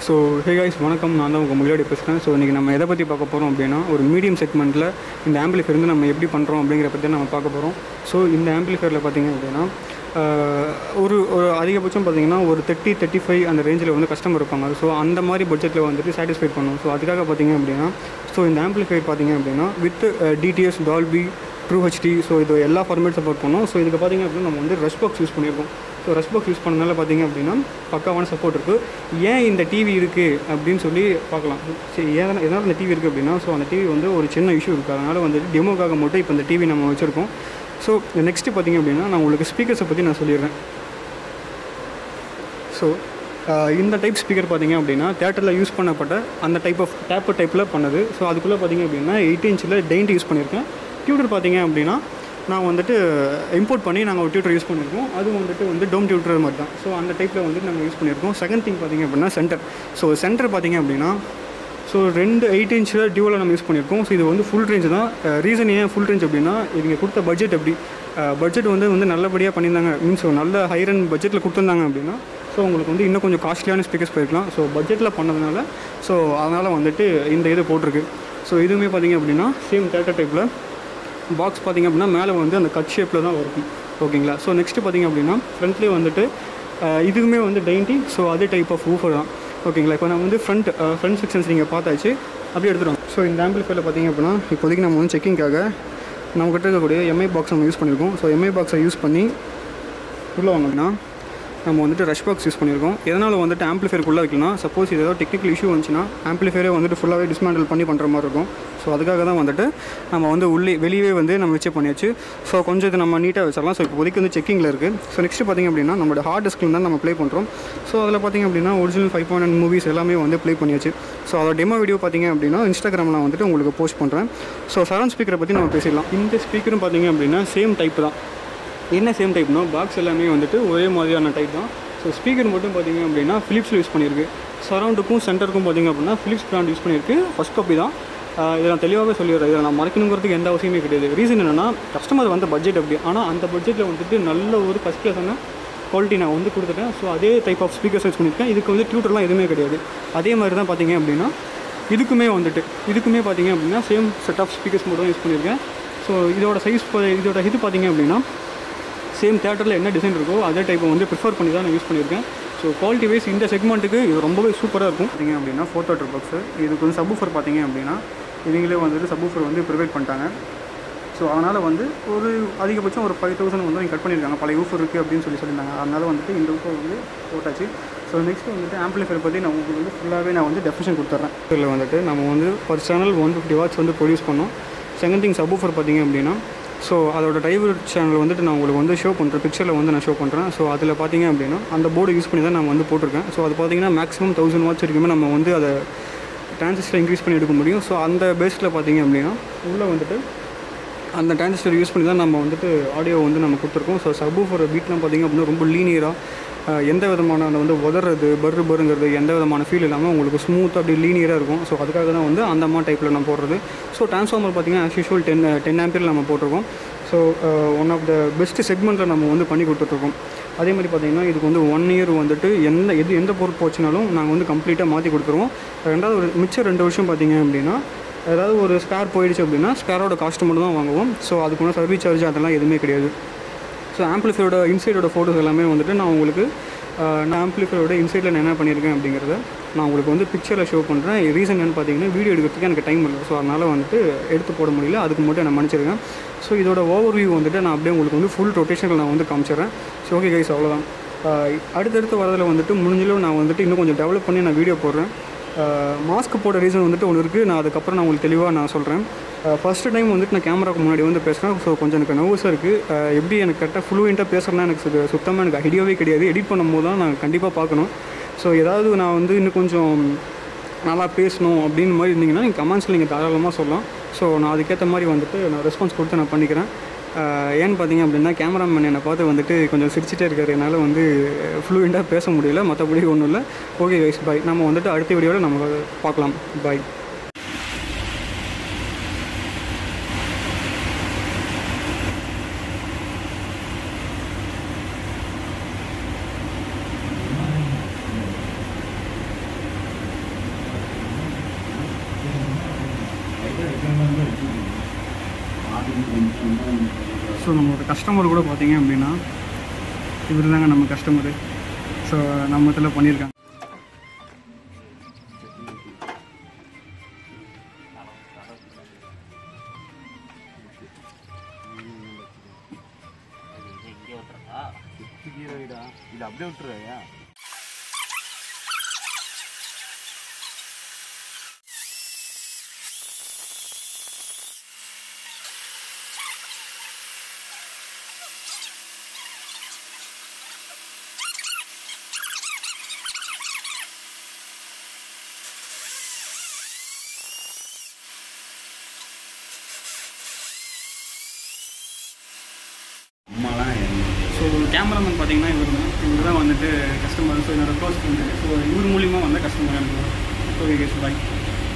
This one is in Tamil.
ஸோ ஹே கைஸ் வணக்கம் நான் தான் உங்கள் முன்னாடி பேசுகிறேன் ஸோ இன்றைக்கி நம்ம எதை பற்றி பார்க்க போகிறோம் அப்படின்னா ஒரு மீடியம் செக்மெண்ட்டில் இந்த ஆம்பிளிஃபைர் வந்து நம்ம எப்படி பண்ணுறோம் அப்படிங்கிற பற்றி நம்ம பார்க்க போகிறோம் ஸோ இந்த ஆம்பிளிஃபைரில் பார்த்தீங்க அப்படின்னா ஆஹ், ஒரு ஒரு அதிகபட்சம் பார்த்தீங்கன்னா ஒரு தேர்ட்டி தேர்ட்டி ஃபைவ் அந்த ரேஞ்சில் வந்து கஸ்டமர் இருப்பாங்க ஸோ அந்த மாதிரி பட்ஜெட்டில் வந்துட்டு சாட்டிஸ்ஃபை பண்ணும் ஸோ அதுக்காக பார்த்தீங்க அப்படின்னா ஸோ இந்த ஆம்பிளிஃபைர் பார்த்தீங்க அப்படின்னா with DTS Dolby true HD so இது எல்லா ஃபார்மேட் சப்போர்ட் பண்ணோம் ஸோ இதுக்கு பார்த்தீங்க அப்படின்னா நம்ம வந்து ரஷ் பாக்ஸ் யூஸ் பண்ணியிருக்கோம் ஸோ ரஷ் பாக்ஸ் யூஸ் பண்ணனால பார்த்தீங்க அப்படின்னா பக்காவான சப்போர்ட் இருக்குது ஏன் இந்த டிவி இருக்குது அப்படின்னு சொல்லி பார்க்கலாம் சரி ஏன் எதனால் இந்த டிவி இருக்குது அப்படின்னா ஸோ அந்த டிவி வந்து ஒரு சின்ன இஷ்யூ இருக்குது அதனால் வந்துட்டு டெமோக்காக மட்டும் இப்போ இந்த டிவி நம்ம வச்சுருக்கோம் ஸோ நெக்ஸ்ட்டு பார்த்தீங்க அப்படின்னா நான் உங்களுக்கு ஸ்பீக்கர்ஸை பற்றி நான் சொல்லிடுறேன் ஸோ இந்த டைப் ஸ்பீக்கர் பார்த்தீங்க அப்படின்னா தேட்டரில் யூஸ் பண்ணப்பட்ட அந்த டைப் ஆஃப் டேப்பு டைப்பில் பண்ணது ஸோ அதுக்குள்ளே பார்த்தீங்க அப்படின்னா எயிட் இன்ச்சில் டெயின்ட் யூஸ் பண்ணியிருக்கேன் டியூட்டர் பார்த்தீங்க அப்படின்னா நான் வந்துட்டு இம்போர்ட் பண்ணி நாங்கள் ஒரு டியூட்டர் யூஸ் பண்ணியிருக்கோம் அதுவும் வந்துட்டு வந்து டோம் டியூட்டர் மாதிரி தான் ஸோ அந்த டைப்பில் வந்துட்டு நாங்கள் யூஸ் பண்ணியிருக்கோம் செகண்ட் திங் பார்த்தீங்க அப்படின்னா சென்டர் ஸோ சென்டர் பார்த்தீங்க அப்படின்னா ஸோ ரெண்டு எயிட் இன்ச்சில் டியூவில் நம்ம யூஸ் பண்ணியிருக்கோம் ஸோ இது வந்து ஃபுல் ரேஞ்ச் தான் ரீசன் ஏன் ஃபுல் ரேஞ்ச் அப்படின்னா இவங்க கொடுத்த பட்ஜெட் எப்படி பட்ஜெட் வந்து வந்து நல்லபடியாக பண்ணியிருந்தாங்க மீன்ஸ் நல்ல ஹைரன் பட்ஜெட்டில் கொடுத்துருந்தாங்க அப்படின்னா ஸோ உங்களுக்கு வந்து இன்னும் கொஞ்சம் காஸ்ட்லியான ஸ்பீக்கர்ஸ் போயிருக்கலாம் ஸோ பட்ஜெட்டில் பண்ணதுனால ஸோ அதனால் வந்துட்டு இந்த இது போட்டிருக்கு ஸோ இதுவுமே பார்த்தீங்க அப்படின்னா சேம் டேட்டா டைப்பில் பாக்ஸ் பார்த்தீங்க அப்படின்னா மேலே வந்து அந்த கட் ஷேப்பில் தான் இருக்கும் ஓகேங்களா ஸோ நெக்ஸ்ட்டு பார்த்தீங்க அப்படின்னா ஃப்ரண்ட்லேயே வந்துட்டு அஹ், இதுவுமே வந்து டெயின்டி ஸோ அதே டைப் ஆஃப் ஊஃபர் தான் ஓகேங்களா இப்போ நான் வந்து ஃப்ரண்ட் ஃப்ரண்ட் செக்ஷன்ஸ் நீங்கள் பார்த்தாச்சு அப்படியே எடுத்துருவோம் ஸோ இந்த ஆம்பிளிஃபைல பார்த்தீங்க அப்படின்னா இப்போதைக்கு நம்ம வந்து செக்கிங்காக நம்மக்கிட்ட இருக்கக்கூடிய எம்ஐ பாக்ஸ் நம்ம யூஸ் பண்ணியிருக்கோம் ஸோ எம்ஐ பாக்ஸை யூஸ் பண்ணி உள்ளே வாங்கினா நம்ம வந்துட்டு ரஷ் பாக்ஸ் யூஸ் பண்ணியிருக்கோம் எதனால் வந்துட்டு ஆம்பிளிஃபையருக்குள்ளே வைக்கலாம் சப்போஸ் இது ஏதாவது டெக்னிக்கல் இஷ்யூ வந்துச்சுன்னா ஆம்பிளிஃபையரே வந்துட்டு ஃபுல்லாகவே டிஸ்மேண்டில் பண்ணி பண்ணுற மாதிரி இருக்கும் ஸோ அதுக்காக தான் வந்துட்டு நம்ம வந்து உள்ளே வெளியே வந்து நம்ம வச்சு பண்ணியாச்சு ஸோ கொஞ்சம் இது நம்ம நீட்டாக வச்சிடலாம் ஸோ இப்போதைக்கு வந்து செக்கிங்கில் இருக்குது ஸோ நெக்ஸ்ட் பார்த்திங்க அப்படின்னா நம்மளோட ஹார்ட் டிஸ்கில் தான் நம்ம ப்ளே பண்ணுறோம் ஸோ அதில் பார்த்திங்க அப்படின்னா ஒரிஜினல் ஃபைவ் பாயிண்ட் மூவிஸ் எல்லாமே வந்து ப்ளே பண்ணியாச்சு ஸோ அதோட டெமோ வீடியோ பார்த்திங்க அப்படின்னா இன்ஸ்டாகிராமில் வந்துட்டு உங்களுக்கு போஸ்ட் பண்ணுறேன் ஸோ சரௌண்ட் ஸ்பீக்கரை பற்றி நம்ம பேசிடலாம் இந்த ஸ்பீக்கரும் பார்த்திங்க அப்படின்னா சேம் டைப் தான் என்ன சேம் டைப்னா பாக்ஸ் எல்லாமே வந்துட்டு ஒரே மாதிரியான டைப் தான் ஸோ ஸ்பீக்கர் மட்டும் பார்த்தீங்க அப்படின்னா ஃபிலிப்ஸில் யூஸ் பண்ணியிருக்கு சரௌண்டுக்கும் சென்டருக்கும் பார்த்தீங்க அப்படின்னா ஃபிலிப்ஸ் பிராண்ட் யூஸ் பண்ணியிருக்கு ஃபஸ்ட் காப்பி தான் ஆஹ் இதை நான் தெளிவாகவே சொல்லிடுறேன் இதை நான் மறைக்கணுங்கிறதுக்கு எந்த அவசியமே கிடையாது ரீசன் என்னென்னா கஸ்டமர் வந்து பட்ஜெட் அப்படி ஆனால் அந்த பட்ஜெட்டில் வந்துட்டு நல்ல ஒரு ஃபஸ்ட் கிளாஸான குவாலிட்டி நான் வந்து கொடுத்துட்டேன் ஸோ அதே டைப் ஆஃப் ஸ்பீக்கர்ஸ் யூஸ் பண்ணியிருக்கேன் இதுக்கு வந்து டியூட்டர்லாம் எதுவுமே கிடையாது அதே மாதிரி தான் பார்த்தீங்க அப்படின்னா இதுக்குமே வந்துட்டு இதுக்குமே பார்த்தீங்க அப்படின்னா சேம் செட் ஆஃப் ஸ்பீக்கர்ஸ் மட்டும் தான் யூஸ் பண்ணியிருக்கேன் ஸோ இதோட சைஸ் இதோட இது பார்த்தீங்க அப்படின்னா சேம் தேட்டரில் என்ன டிசைன் இருக்கோ அதே டைப்பை வந்து ப்ரிஃபர் பண்ணி தான் நான் யூஸ் பண்ணியிருக்கேன் ஸோ குவாலிட்டி வைஸ் இந்த செக்மெண்ட்டுக்கு இது ரொம்பவே சூப்பராக இருக்கும் பார்த்தீங்க அப்படின்னா ஃபோர் தேட்டர் பாக்ஸு இதுக்கு வந்து சப்வூஃபர் பார்த்தீங்க அப்படின்னா இவங்களே வந்துட்டு சப்வூஃபர் வந்து ப்ரிவைட் பண்ணிட்டாங்க ஸோ அதனால் வந்து ஒரு அதிகபட்சம் ஒரு ஃபைவ் தௌசண்ட் வந்து நீங்கள் கட் பண்ணியிருக்காங்க பழைய ஊஃபர் இருக்குது அப்படின்னு சொல்லி சொல்லியிருந்தாங்க அதனால் வந்துட்டு இந்த ஊஃபர் வந்து போட்டாச்சு ஸோ நெக்ஸ்ட் வந்துட்டு ஆம்பிளிஃபையர் பற்றி நான் உங்களுக்கு வந்து ஃபுல்லாகவே நான் வந்து டெஃபினேஷன் கொடுத்துட்றேன் இதில் வந்துட்டு நம்ம வந்து ஒரு சேனல் ஒன் ஃபிஃப்டி வாட்ஸ் வந்து ப்ரொடியூஸ் பண்ணோம் செகண்ட் திங் சப்வூஃபர் பார்த்தீங்க அப்படின்னா ஸோ அதோட டிரைவர் சேனல் வந்துட்டு நான் உங்களுக்கு வந்து ஷோ பண்ணுறேன் பிக்சரில் வந்து நான் ஷோ பண்ணுறேன் ஸோ அதில் பார்த்தீங்க அப்படின்னா அந்த போர்டு யூஸ் பண்ணி தான் நான் வந்து போட்டிருக்கேன் ஸோ அது பார்த்தீங்கன்னா மேக்ஸிமம் தௌசண்ட் வாட்ஸ் வரைக்குமே நம்ம வந்து அதை டிரான்சிஸ்டர் இன்க்ரீஸ் பண்ணி எடுக்க முடியும் ஸோ அந்த பேஸில் பார்த்தீங்க அப்படின்னா உள்ளே வந்துட்டு அந்த டிரான்சிஸ்டர் யூஸ் பண்ணி தான் நம்ம வந்துட்டு ஆடியோ வந்து நம்ம கொடுத்துருக்கோம் ஸோ சப்வூஃபர் பீட்லாம் பார்த்தீங்க அப்படின்னா ரொம்ப லீனியராக எந்த விதமான அந்த வந்து உதறது பர்ரு பருங்கிறது எந்த விதமான ஃபீல் இல்லாமல் உங்களுக்கு ஸ்மூத்தாக அப்படி லீனியராக இருக்கும் ஸோ அதுக்காக தான் வந்து அந்த மாதிரி டைப்பில் நம்ம போடுறது ஸோ ட்ரான்ஸ்ஃபார்மர் பார்த்தீங்கன்னா as usual ten ten ampere நம்ம போட்டிருக்கோம் so one of the best செக்மெண்ட்டில் நம்ம வந்து பண்ணி கொடுத்துட்ருக்கோம் அதே மாதிரி பார்த்தீங்கன்னா இதுக்கு வந்து ஒன் இயர் வந்துட்டு எந்த எது எந்த பொருள் போச்சுனாலும் நாங்கள் வந்து கம்ப்ளீட்டாக மாற்றி கொடுத்துருவோம் ரெண்டாவது ஒரு மிச்சம் ரெண்டு வருஷம் பார்த்தீங்க அப்படின்னா ஏதாவது ஒரு ஸ்பேர் போயிடுச்சு அப்படின்னா ஸ்பேரோட காஸ்ட் மட்டும் தான் வாங்குவோம் ஸோ அதுக்குள்ள சர்வீஸ் சார்ஜ் அதெல்லாம் எதுவுமே கிடையாது ஸோ ஆம்பிளிஃபையோட இன்சைடோட ஃபோட்டோஸ் எல்லாமே வந்துட்டு நான் உங்களுக்கு ஆஹ், நான் ஆம்பிளிஃபையோட இன்சைடில் நான் என்ன பண்ணியிருக்கேன் அப்படிங்கிறத நான் உங்களுக்கு வந்து பிக்சரில் ஷோ பண்ணுறேன் ரீசன் என்னன்னு பார்த்தீங்கன்னா வீடியோ எடுக்கிறதுக்கு எனக்கு டைம் இல்லை ஸோ அதனால் வந்துட்டு எடுத்து போட முடியல அதுக்கு மட்டும் நான் மன்னிச்சிருக்கேன் ஸோ இதோட ஓவர் வியூ வந்துட்டு நான் அப்படியே உங்களுக்கு வந்து ஃபுல் ரொட்டேஷனில் நான் வந்து காமிச்சிடுறேன் ஸோ ஓகே கைஸ் அவ்வளோதான் ஆஹ், அடுத்தடுத்து வரதில் வந்துட்டு முடிஞ்சளவு நான் வந்துட்டு இன்னும் கொஞ்சம் டெவலப் பண்ணி நான் வீடியோ போடுறேன் மாஸ்க் போட ரீசன் வந்துட்டு ஒன்று இருக்குது நான் அதுக்கப்புறம் நான் உங்களுக்கு தெளிவாக நான் சொல்கிறேன் ஃபஸ்ட்டு டைம் வந்துட்டு நான் கேமராக்கு முன்னாடி வந்து பேசுகிறேன் ஸோ கொஞ்சம் எனக்கு நர்வஸாக இருக்குது எப்படி எனக்கு கரெக்டாக ஃப்ளூயண்ட்டாக பேசுகிறேன்னா எனக்கு சு- சுத்தமாக எனக்கு ஐடியாவே கிடையாது எடிட் பண்ணும்போது தான் நான் கண்டிப்பாக பார்க்கணும் ஸோ ஏதாவது நான் வந்து இன்னும் கொஞ்சம் நல்லா பேசணும் அப்படின்னு மாதிரி இருந்தீங்கன்னா நீங்கள் கமெண்ட்ஸில் நீங்கள் தாராளமாக சொல்லலாம் ஸோ நான் அதுக்கேற்ற மாதிரி வந்துட்டு நான் ரெஸ்பான்ஸ் கொடுத்து நான் பண்ணிக்கிறேன் ஆஹ் ஏன்னு பார்த்தீங்க அப்படின்னா கேமராமேன் என்னை பார்த்து வந்துட்டு கொஞ்சம் சிரிச்சிட்டே இருக்காரு என்னால் வந்து ஃப்ளூயண்ட்டாக பேச முடியல மற்றபடி ஒன்றும் இல்லை ஓகே கைஸ் பாய் நம்ம வந்துட்டு அடுத்த வீடியோவில் நம்ம பார்க்கலாம் பாய் ஸோ நம்மளோட கஸ்டமர் கூட பார்த்தீங்க அப்படின்னா இவர் தாங்க நம்ம கஸ்டமரு ஸோ நம்ம இதில் பண்ணியிருக்காங்க இது அப்படியே விட்டுருயா ஸோ கேமராமேன் பார்த்தீங்கன்னா இவர் தான் இவர் தான் வந்துட்டு கஸ்டமர் ஸோ என்னோட க்ளோஸ் ஃப்ரெண்டு ஸோ இவர் மூலியமாக வந்த கஸ்டமர் எனக்கு ஸோ பாய்